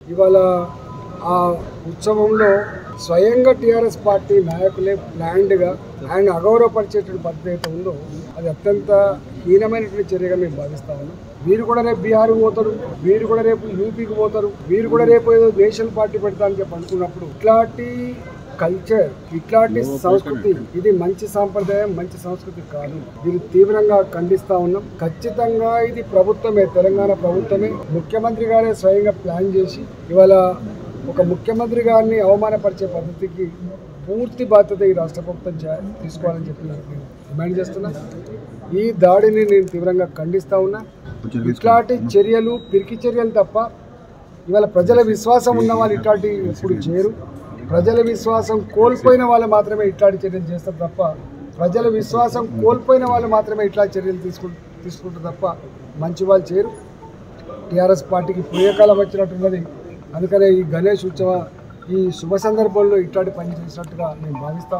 ఇవాళ ఆ ఉత్సవంలో స్వయంగా టీఆర్ఎస్ పార్టీ నాయకులే ప్లాన్డ్గా ఆయన అగౌరవపరిచేటువంటి పద్ధతి అయితే ఉందో అది అత్యంత హీనమైనటువంటి చర్యగా మేము భావిస్తా ఉన్నాం వీరు కూడా రేపు బీహార్కి పోతారు వీరు కూడా రేపు యూపీకి పోతారు వీరు కూడా రేపు ఏదో నేషనల్ పార్టీ పెడతా అని చెప్పి అనుకున్నప్పుడు ఇట్లాంటి కల్చర్ ఇట్లాంటి సంస్కృతి ఇది మంచి సాంప్రదాయం మంచి సంస్కృతి కాదు దీన్ని తీవ్రంగా ఖండిస్తా ఉన్నాం ఖచ్చితంగా ఇది ప్రభుత్వమే తెలంగాణ ప్రభుత్వమే ముఖ్యమంత్రి గారే స్వయంగా ప్లాన్ చేసి ఇవాళ ఒక ముఖ్యమంత్రి గారిని అవమానపరిచే పద్ధతికి పూర్తి బాధ్యత ఈ రాష్ట్ర ప్రభుత్వం చే- తీసుకోవాలని చెప్పి నేను డిమాండ్ చేస్తున్నా ఈ దాడిని నేను తీవ్రంగా ఖండిస్తా ఉన్నా ఇట్లాంటి చర్యలు పిరికి చర్యలు తప్ప ఇవాళ ప్రజల విశ్వాసం ఉన్న వాళ్ళు ఇట్లాంటి ఎప్పుడు చేయరు ప్రజల విశ్వాసం కోల్పోయిన వాళ్ళు మాత్రమే ఇట్లాంటి చర్యలు చేస్తారు తప్ప ప్రజల విశ్వాసం కోల్పోయిన వాళ్ళు మాత్రమే ఇట్లాంటి చర్యలు తీసుకు తీసుకుంటారు తప్ప మంచి వాళ్ళు చేయరు టీఆర్ఎస్ పార్టీకి పుణ్యకాలం వచ్చినట్టున్నది అందుకనే ఈ గణేష్ ఉత్సవ ఈ శుభ సందర్భంలో ఇట్లాంటి పని చేసినట్టుగా నేను భావిస్తాను